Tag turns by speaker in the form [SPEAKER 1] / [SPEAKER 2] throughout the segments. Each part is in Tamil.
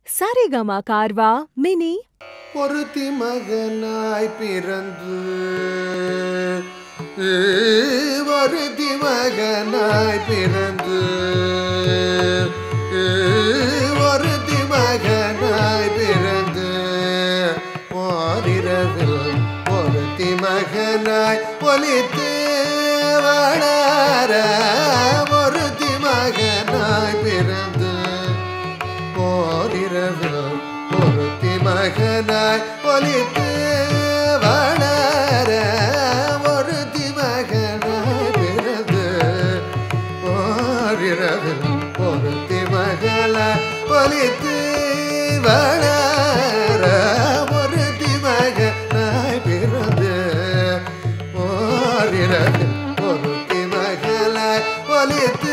[SPEAKER 1] சரிகமா கார்வா மினி
[SPEAKER 2] ஒருத்தி மகனாய் பிறந்து ஒருத்தி மகனாய் பிறந்து ஒருத்தி மகனாய் பிறந்து ஓரிரவில் ஒருத்தி மகனாய் ஒலித்து வளர ஒருத்தி மகனாய் பிறந்து ஓரிரவில் ஒருத்தி மகனாய் ஒலித்து வளர ஒருத்தி மகனாய் பிறந்து ஓரிரவில் ஒருத்தி மகளாய் ஒலித்து வளர ஒருத்தி மகனாய் பிறந்து ஓரிரவில் ஒருத்தி மகளாய் ஒலித்து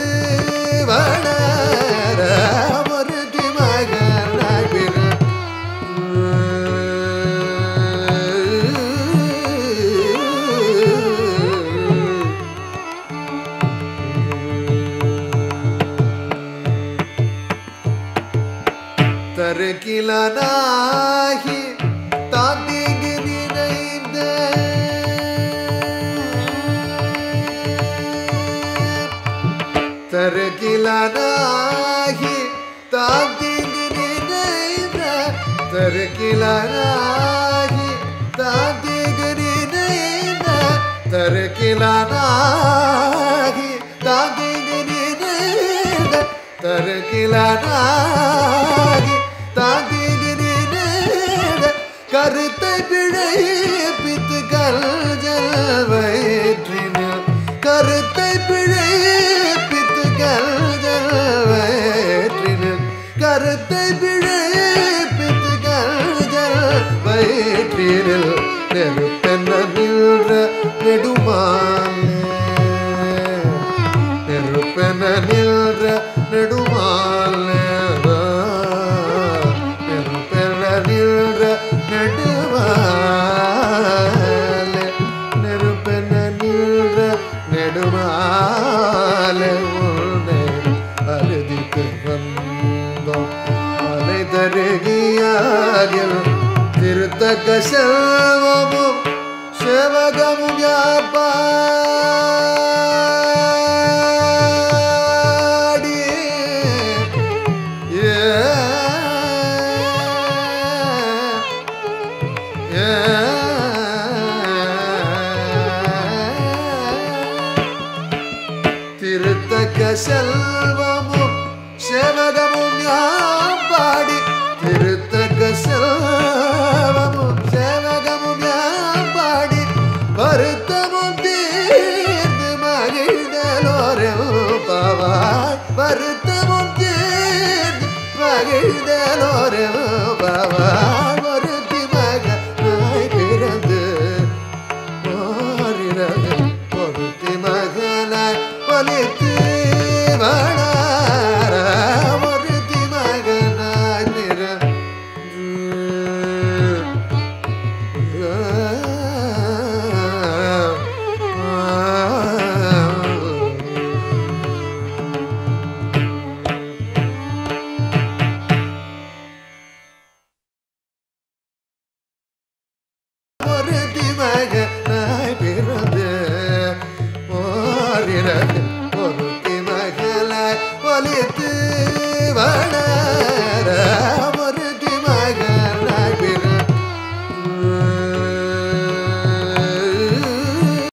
[SPEAKER 2] வளர ஒருத்தி மகளாய் பிறந்து தருகிலனாகி தாந்திங்கு நினைந்த தருகிலனாகி தாந்திங்கு நினைந்த தருகிலனாகி தாந்திங்கு நினைந்த தருகிலனாகி தாந்திங்கு நினைந்த தருகிலனாகி தாங்கிகிறேன் கருத்தை பிழைப்பித்து கல்ஜல் வயிற்றினில் கருத்தை பிழைப்பித்து கல்ஜல் வயிற்றினில் கருத்தை பிழைப்பித்து கல்ஜல் வயிற்றினில் நெருப்பென்ன நின்ற நெடுமாலே நெருப்பென நின்ற நெடுமாலே நெருப்பென நின்ற நெடுமாலே நெருப்பென நின்ற நெடுமாலே உன்னை அழுதிக்கு வந்தோம் மலை தருகியாரில் திருத்தக்க செல்வமும் சேவகமும் யாப்பாடி ஏ திருத்தக்க செல்வமும் சேவகமும் யாம்பாடி திருத்தக்க செல்வமும் சேவகமும் யாம்பாடி வருத்தமும் தீர்ந்து மகிழ்ந்தலோரும் பவாய் வருத்தமும் தீர்ந்து மகிழ்ந்தலோரும்